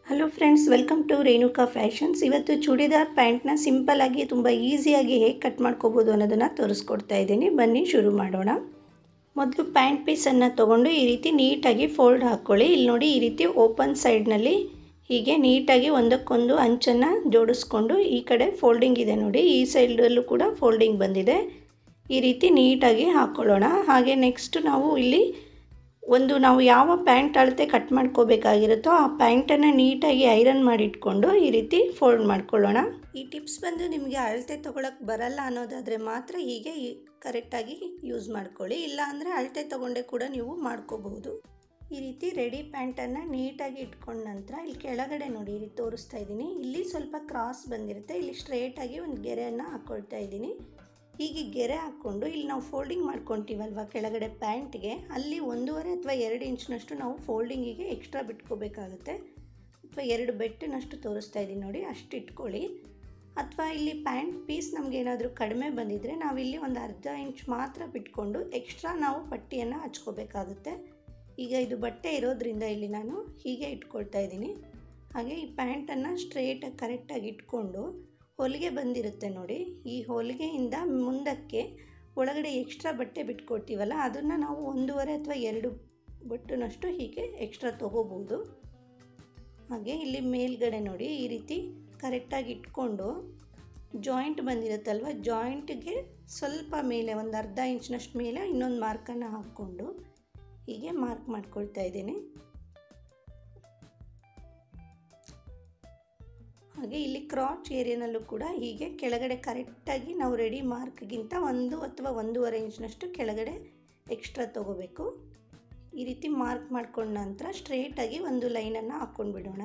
hello friends welcome to Renuka fashions ಇವತ್ತು ಚೂಡಿದಾರ್ ಪ್ಯಾಂಟ್ನ ಸಿಂಪಲ್ಲಾಗಿ ತುಂಬ ಈಸಿಯಾಗಿ ಹೇಗೆ ಕಟ್ ಮಾಡ್ಕೋಬೋದು ಅನ್ನೋದನ್ನು ತೋರಿಸ್ಕೊಡ್ತಾ ಇದ್ದೀನಿ ಬನ್ನಿ ಶುರು ಮಾಡೋಣ ಮೊದಲು ಪ್ಯಾಂಟ್ ಪೀಸನ್ನು ತೊಗೊಂಡು ಈ ರೀತಿ ನೀಟಾಗಿ ಫೋಲ್ಡ್ ಹಾಕ್ಕೊಳ್ಳಿ ಇಲ್ಲಿ ನೋಡಿ ಈ ರೀತಿ ಓಪನ್ ಸೈಡ್ನಲ್ಲಿ ಹೀಗೆ ನೀಟಾಗಿ ಒಂದಕ್ಕೊಂದು ಅಂಚನ್ನು ಜೋಡಿಸ್ಕೊಂಡು ಈ ಕಡೆ ಫೋಲ್ಡಿಂಗ್ ಇದೆ ನೋಡಿ ಈ ಸೈಡಲ್ಲೂ ಕೂಡ ಫೋಲ್ಡಿಂಗ್ ಬಂದಿದೆ ಈ ರೀತಿ ನೀಟಾಗಿ ಹಾಕ್ಕೊಳ್ಳೋಣ ಹಾಗೆ ನೆಕ್ಸ್ಟ್ ನಾವು ಇಲ್ಲಿ ಒಂದು ನಾವು ಯಾವ ಪ್ಯಾಂಟ್ ಅಳತೆ ಕಟ್ ಮಾಡ್ಕೋಬೇಕಾಗಿರುತ್ತೋ ಆ ಪ್ಯಾಂಟನ್ನು ನೀಟಾಗಿ ಐರನ್ ಮಾಡಿಟ್ಕೊಂಡು ಈ ರೀತಿ ಫೋಲ್ಡ್ ಮಾಡ್ಕೊಳ್ಳೋಣ ಈ ಟಿಪ್ಸ್ ಬಂದು ನಿಮಗೆ ಅಳತೆ ತೊಗೊಳಕ್ಕೆ ಬರಲ್ಲ ಅನ್ನೋದಾದರೆ ಮಾತ್ರ ಹೀಗೆ ಕರೆಕ್ಟಾಗಿ ಯೂಸ್ ಮಾಡ್ಕೊಳ್ಳಿ ಇಲ್ಲ ಅಂದರೆ ಅಳತೆ ತೊಗೊಂಡೆ ಕೂಡ ನೀವು ಮಾಡ್ಕೋಬಹುದು ಈ ರೀತಿ ರೆಡಿ ಪ್ಯಾಂಟನ್ನು ನೀಟಾಗಿ ಇಟ್ಕೊಂಡ ನಂತರ ಇಲ್ಲಿ ಕೆಳಗಡೆ ನೋಡಿ ಈ ರೀತಿ ತೋರಿಸ್ತಾ ಇದ್ದೀನಿ ಇಲ್ಲಿ ಸ್ವಲ್ಪ ಕ್ರಾಸ್ ಬಂದಿರುತ್ತೆ ಇಲ್ಲಿ ಸ್ಟ್ರೇಟಾಗಿ ಒಂದು ಗೆರೆಯನ್ನು ಹಾಕ್ಕೊಳ್ತಾ ಇದ್ದೀನಿ ಹೀಗೆ ಗೆರೆ ಹಾಕ್ಕೊಂಡು ಇಲ್ಲಿ ನಾವು ಫೋಲ್ಡಿಂಗ್ ಮಾಡ್ಕೊತೀವಲ್ವ ಕೆಳಗಡೆ ಪ್ಯಾಂಟ್ಗೆ ಅಲ್ಲಿ ಒಂದೂವರೆ ಅಥವಾ ಎರಡು ಇಂಚ್ನಷ್ಟು ನಾವು ಫೋಲ್ಡಿಂಗಿಗೆ ಎಕ್ಸ್ಟ್ರಾ ಬಿಟ್ಕೋಬೇಕಾಗುತ್ತೆ ಅಥವಾ ಎರಡು ಬೆಟ್ಟಿನಷ್ಟು ತೋರಿಸ್ತಾ ಇದ್ದೀನಿ ನೋಡಿ ಅಷ್ಟು ಇಟ್ಕೊಳ್ಳಿ ಅಥವಾ ಇಲ್ಲಿ ಪ್ಯಾಂಟ್ ಪೀಸ್ ನಮ್ಗೆ ಏನಾದರೂ ಕಡಿಮೆ ಬಂದಿದ್ದರೆ ನಾವಿಲ್ಲಿ ಒಂದು ಅರ್ಧ ಇಂಚ್ ಮಾತ್ರ ಬಿಟ್ಕೊಂಡು ಎಕ್ಸ್ಟ್ರಾ ನಾವು ಪಟ್ಟಿಯನ್ನು ಹಚ್ಕೋಬೇಕಾಗುತ್ತೆ ಈಗ ಇದು ಬಟ್ಟೆ ಇರೋದ್ರಿಂದ ಇಲ್ಲಿ ನಾನು ಹೀಗೆ ಇಟ್ಕೊಳ್ತಾ ಇದ್ದೀನಿ ಹಾಗೆ ಈ ಪ್ಯಾಂಟನ್ನು ಸ್ಟ್ರೇಟಾಗಿ ಕರೆಕ್ಟಾಗಿ ಇಟ್ಕೊಂಡು ಹೊಲಿಗೆ ಬಂದಿರುತ್ತೆ ನೋಡಿ ಈ ಹೊಲಿಗೆಯಿಂದ ಮುಂದಕ್ಕೆ ಒಳಗಡೆ ಎಕ್ಸ್ಟ್ರಾ ಬಟ್ಟೆ ಬಿಟ್ಕೊಡ್ತೀವಲ್ಲ ಅದನ್ನು ನಾವು ಒಂದೂವರೆ ಅಥವಾ ಎರಡು ಬಟ್ಟನಷ್ಟು ಹೀಗೆ ಎಕ್ಸ್ಟ್ರಾ ತೊಗೋಬೋದು ಹಾಗೆ ಇಲ್ಲಿ ಮೇಲ್ಗಡೆ ನೋಡಿ ಈ ರೀತಿ ಕರೆಕ್ಟಾಗಿ ಇಟ್ಕೊಂಡು ಜಾಯಿಂಟ್ ಬಂದಿರುತ್ತಲ್ವ ಜಾಯಿಂಟ್ಗೆ ಸ್ವಲ್ಪ ಮೇಲೆ ಒಂದು ಅರ್ಧ ಇಂಚ್ನಷ್ಟು ಮೇಲೆ ಇನ್ನೊಂದು ಮಾರ್ಕನ್ನು ಹಾಕ್ಕೊಂಡು ಹೀಗೆ ಮಾರ್ಕ್ ಮಾಡ್ಕೊಳ್ತಾ ಇದ್ದೀನಿ ಹಾಗೆ ಇಲ್ಲಿ ಕ್ರಾಚ್ ಏರಿಯಾನಲ್ಲೂ ಕೂಡ ಹೀಗೆ ಕೆಳಗಡೆ ಕರೆಕ್ಟಾಗಿ ನಾವು ರೆಡಿ ಮಾರ್ಕ್ಗಿಂತ ಒಂದು ಅಥವಾ ಒಂದೂವರೆ ಇಂಚ್ನಷ್ಟು ಕೆಳಗಡೆ ಎಕ್ಸ್ಟ್ರಾ ತೊಗೋಬೇಕು ಈ ರೀತಿ ಮಾರ್ಕ್ ಮಾಡ್ಕೊಂಡ ನಂತರ ಸ್ಟ್ರೇಟಾಗಿ ಒಂದು ಲೈನನ್ನು ಹಾಕ್ಕೊಂಡು ಬಿಡೋಣ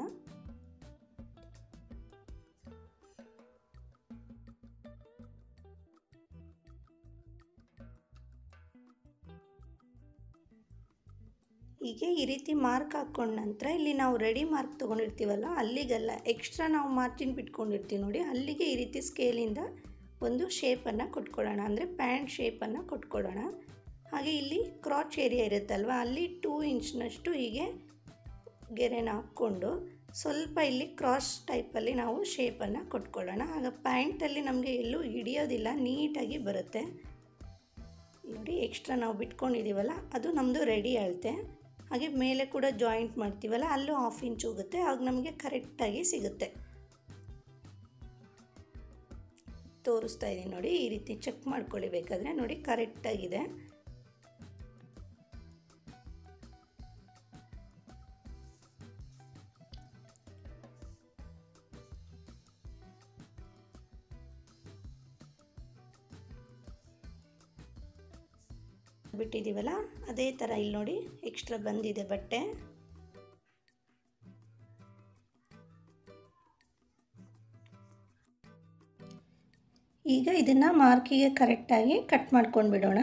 ಹೀಗೆ ಈ ರೀತಿ ಮಾರ್ಕ್ ಹಾಕ್ಕೊಂಡ ನಂತರ ಇಲ್ಲಿ ನಾವು ರೆಡಿ ಮಾರ್ಕ್ ತೊಗೊಂಡಿರ್ತೀವಲ್ಲ ಅಲ್ಲಿಗೆಲ್ಲ ಎಕ್ಸ್ಟ್ರಾ ನಾವು ಮಾರ್ಜಿನ್ ಬಿಟ್ಕೊಂಡಿರ್ತೀವಿ ನೋಡಿ ಅಲ್ಲಿಗೆ ಈ ರೀತಿ ಸ್ಕೇಲಿಂದ ಒಂದು ಶೇಪನ್ನು ಕೊಟ್ಕೊಳ್ಳೋಣ ಅಂದರೆ ಪ್ಯಾಂಟ್ ಶೇಪನ್ನು ಕೊಟ್ಕೊಳ್ಳೋಣ ಹಾಗೆ ಇಲ್ಲಿ ಕ್ರಾಚ್ ಏರಿಯಾ ಇರುತ್ತಲ್ವ ಅಲ್ಲಿ ಟೂ ಇಂಚ್ನಷ್ಟು ಹೀಗೆ ಗೆರೆನ ಹಾಕ್ಕೊಂಡು ಸ್ವಲ್ಪ ಇಲ್ಲಿ ಕ್ರಾಸ್ ಟೈಪಲ್ಲಿ ನಾವು ಶೇಪನ್ನು ಕೊಟ್ಕೊಳ್ಳೋಣ ಆಗ ಪ್ಯಾಂಟಲ್ಲಿ ನಮಗೆ ಎಲ್ಲೂ ಹಿಡಿಯೋದಿಲ್ಲ ನೀಟಾಗಿ ಬರುತ್ತೆ ನೋಡಿ ಎಕ್ಸ್ಟ್ರಾ ನಾವು ಬಿಟ್ಕೊಂಡಿದ್ದೀವಲ್ಲ ಅದು ನಮ್ಮದು ರೆಡಿ ಅಳತೆ ಹಾಗೆ ಮೇಲೆ ಕೂಡ ಜಾಯಿಂಟ್ ಮಾಡ್ತೀವಲ್ಲ ಅಲ್ಲೂ ಹಾಫ್ ಇಂಚ್ ಹೋಗುತ್ತೆ ಆಗ ನಮಗೆ ಕರೆಕ್ಟಾಗಿ ಸಿಗುತ್ತೆ ತೋರಿಸ್ತಾ ಇದ್ದೀನಿ ನೋಡಿ ಈ ರೀತಿ ಚೆಕ್ ಮಾಡ್ಕೊಳ್ಳಿ ಬೇಕಾದರೆ ನೋಡಿ ಕರೆಕ್ಟಾಗಿದೆ ಬಿಟ್ಟಿದ್ದೀವಲ್ಲ ಅದೇ ಥರ ಇಲ್ಲಿ ನೋಡಿ ಎಕ್ಸ್ಟ್ರಾ ಬಂದಿದೆ ಬಟ್ಟೆ ಈಗ ಇದನ್ನು ಮಾರ್ಕಿಗೆ ಕರೆಕ್ಟಾಗಿ ಕಟ್ ಮಾಡ್ಕೊಂಡು ಬಿಡೋಣ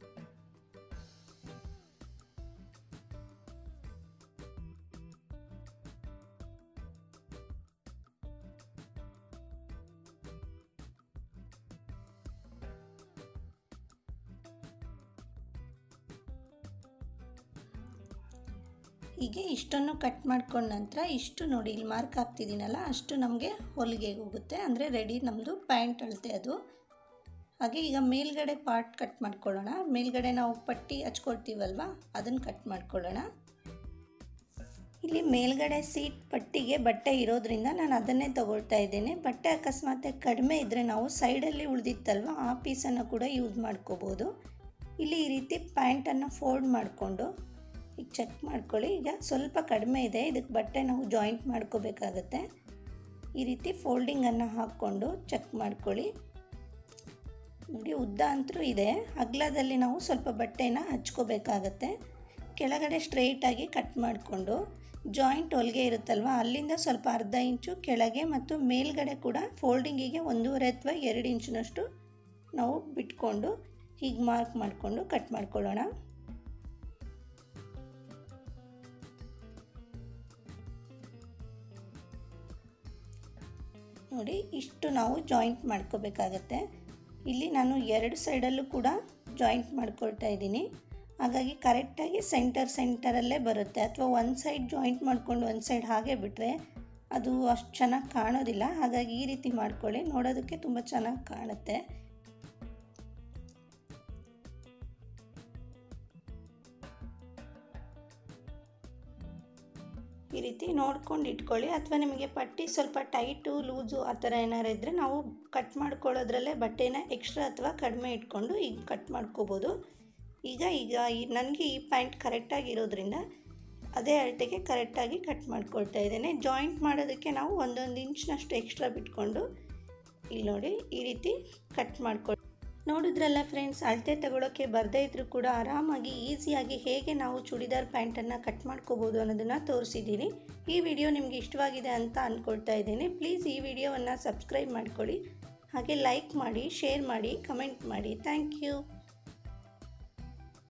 ಹೀಗೆ ಇಷ್ಟನ್ನು ಕಟ್ ಮಾಡ್ಕೊಂಡ ನಂತರ ಇಷ್ಟು ನೋಡಿ ಇಲ್ಲಿ ಮಾರ್ಕ್ ಹಾಕ್ತಿದ್ದೀನಲ್ಲ ಅಷ್ಟು ನಮಗೆ ಹೊಲಿಗೆಗೆ ಹೋಗುತ್ತೆ ಅಂದರೆ ರೆಡಿ ನಮ್ಮದು ಪ್ಯಾಂಟ್ ಅಳತೆ ಅದು ಹಾಗೆ ಈಗ ಮೇಲ್ಗಡೆ ಪಾರ್ಟ್ ಕಟ್ ಮಾಡ್ಕೊಳ್ಳೋಣ ಮೇಲ್ಗಡೆ ನಾವು ಪಟ್ಟಿ ಹಚ್ಕೊಳ್ತೀವಲ್ವ ಅದನ್ನು ಕಟ್ ಮಾಡ್ಕೊಳ್ಳೋಣ ಇಲ್ಲಿ ಮೇಲ್ಗಡೆ ಸೀಟ್ ಪಟ್ಟಿಗೆ ಬಟ್ಟೆ ಇರೋದ್ರಿಂದ ನಾನು ಅದನ್ನೇ ತಗೊಳ್ತಾ ಇದ್ದೇನೆ ಬಟ್ಟೆ ಅಕಸ್ಮಾತ್ ಕಡಿಮೆ ಇದ್ದರೆ ನಾವು ಸೈಡಲ್ಲಿ ಉಳಿದಿತ್ತಲ್ವ ಆ ಪೀಸನ್ನು ಕೂಡ ಯೂಸ್ ಮಾಡ್ಕೋಬೋದು ಇಲ್ಲಿ ಈ ರೀತಿ ಪ್ಯಾಂಟನ್ನು ಫೋಲ್ಡ್ ಮಾಡಿಕೊಂಡು ಈಗ ಚೆಕ್ ಮಾಡ್ಕೊಳ್ಳಿ ಈಗ ಸ್ವಲ್ಪ ಕಡಿಮೆ ಇದೆ ಇದಕ್ಕೆ ಬಟ್ಟೆ ನಾವು ಜಾಯಿಂಟ್ ಮಾಡ್ಕೋಬೇಕಾಗತ್ತೆ ಈ ರೀತಿ ಫೋಲ್ಡಿಂಗನ್ನು ಹಾಕ್ಕೊಂಡು ಚೆಕ್ ಮಾಡ್ಕೊಳ್ಳಿ ನೋಡಿ ಉದ್ದ ಅಂತರೂ ಇದೆ ಅಗ್ಲದಲ್ಲಿ ನಾವು ಸ್ವಲ್ಪ ಬಟ್ಟೆನ ಹಚ್ಕೋಬೇಕಾಗತ್ತೆ ಕೆಳಗಡೆ ಸ್ಟ್ರೈಟಾಗಿ ಕಟ್ ಮಾಡಿಕೊಂಡು ಜಾಯಿಂಟ್ ಹೊಲಿಗೆ ಇರುತ್ತಲ್ವ ಅಲ್ಲಿಂದ ಸ್ವಲ್ಪ ಅರ್ಧ ಇಂಚು ಕೆಳಗೆ ಮತ್ತು ಮೇಲ್ಗಡೆ ಕೂಡ ಫೋಲ್ಡಿಂಗಿಗೆ ಒಂದೂವರೆ ಅಥವಾ ಎರಡು ಇಂಚಿನಷ್ಟು ನಾವು ಬಿಟ್ಕೊಂಡು ಹೀಗೆ ಮಾರ್ಕ್ ಮಾಡಿಕೊಂಡು ಕಟ್ ಮಾಡ್ಕೊಳ್ಳೋಣ ನೋಡಿ ಇಷ್ಟು ನಾವು ಜಾಯಿಂಟ್ ಮಾಡ್ಕೋಬೇಕಾಗತ್ತೆ ಇಲ್ಲಿ ನಾನು ಎರಡು ಸೈಡಲ್ಲೂ ಕೂಡ ಜಾಯಿಂಟ್ ಮಾಡ್ಕೊಳ್ತಾ ಇದ್ದೀನಿ ಹಾಗಾಗಿ ಕರೆಕ್ಟಾಗಿ ಸೆಂಟರ್ ಸೆಂಟರಲ್ಲೇ ಬರುತ್ತೆ ಅಥವಾ ಒಂದು ಸೈಡ್ ಜಾಯಿಂಟ್ ಮಾಡ್ಕೊಂಡು ಒಂದು ಸೈಡ್ ಹಾಗೆ ಬಿಟ್ಟರೆ ಅದು ಅಷ್ಟು ಚೆನ್ನಾಗಿ ಕಾಣೋದಿಲ್ಲ ಹಾಗಾಗಿ ಈ ರೀತಿ ಮಾಡ್ಕೊಳ್ಳಿ ನೋಡೋದಕ್ಕೆ ತುಂಬ ಚೆನ್ನಾಗಿ ಕಾಣುತ್ತೆ ಈ ರೀತಿ ನೋಡ್ಕೊಂಡು ಇಟ್ಕೊಳ್ಳಿ ಅಥವಾ ನಿಮಗೆ ಪಟ್ಟಿ ಸ್ವಲ್ಪ ಟೈಟು ಲೂಸು ಆ ಥರ ಏನಾರು ಇದ್ದರೆ ನಾವು ಕಟ್ ಮಾಡ್ಕೊಳ್ಳೋದ್ರಲ್ಲೇ ಬಟ್ಟೆನ ಎಕ್ಸ್ಟ್ರಾ ಅಥವಾ ಕಡಿಮೆ ಇಟ್ಕೊಂಡು ಈಗ ಕಟ್ ಮಾಡ್ಕೋಬೋದು ಈಗ ಈಗ ಈ ನನಗೆ ಈ ಪ್ಯಾಂಟ್ ಕರೆಕ್ಟಾಗಿ ಇರೋದ್ರಿಂದ ಅದೇ ಅಳತೆಗೆ ಕರೆಕ್ಟಾಗಿ ಕಟ್ ಮಾಡ್ಕೊಳ್ತಾ ಇದ್ದೇನೆ ಜಾಯಿಂಟ್ ಮಾಡೋದಕ್ಕೆ ನಾವು ಒಂದೊಂದು ಇಂಚ್ನಷ್ಟು ಎಕ್ಸ್ಟ್ರಾ ಬಿಟ್ಕೊಂಡು ಇಲ್ಲಿ ನೋಡಿ ಈ ರೀತಿ ಕಟ್ ಮಾಡ್ಕೊಳ್ಳಿ ನೋಡಿದ್ರಲ್ಲ ಫ್ರೆಂಡ್ಸ್ ಅಳತೆ ತಗೊಳ್ಳೋಕ್ಕೆ ಬರದೇ ಇದ್ರೂ ಕೂಡ ಆರಾಮಾಗಿ ಈಸಿಯಾಗಿ ಹೇಗೆ ನಾವು ಚೂಡಿದಾರ್ ಪ್ಯಾಂಟನ್ನು ಕಟ್ ಮಾಡ್ಕೋಬೋದು ಅನ್ನೋದನ್ನು ತೋರಿಸಿದ್ದೀನಿ ಈ ವಿಡಿಯೋ ನಿಮಗೆ ಇಷ್ಟವಾಗಿದೆ ಅಂತ ಅಂದ್ಕೊಳ್ತಾ ಇದ್ದೀನಿ ಪ್ಲೀಸ್ ಈ ವಿಡಿಯೋವನ್ನು ಸಬ್ಸ್ಕ್ರೈಬ್ ಮಾಡ್ಕೊಳ್ಳಿ ಹಾಗೆ ಲೈಕ್ ಮಾಡಿ ಶೇರ್ ಮಾಡಿ ಕಮೆಂಟ್ ಮಾಡಿ ಥ್ಯಾಂಕ್ ಯು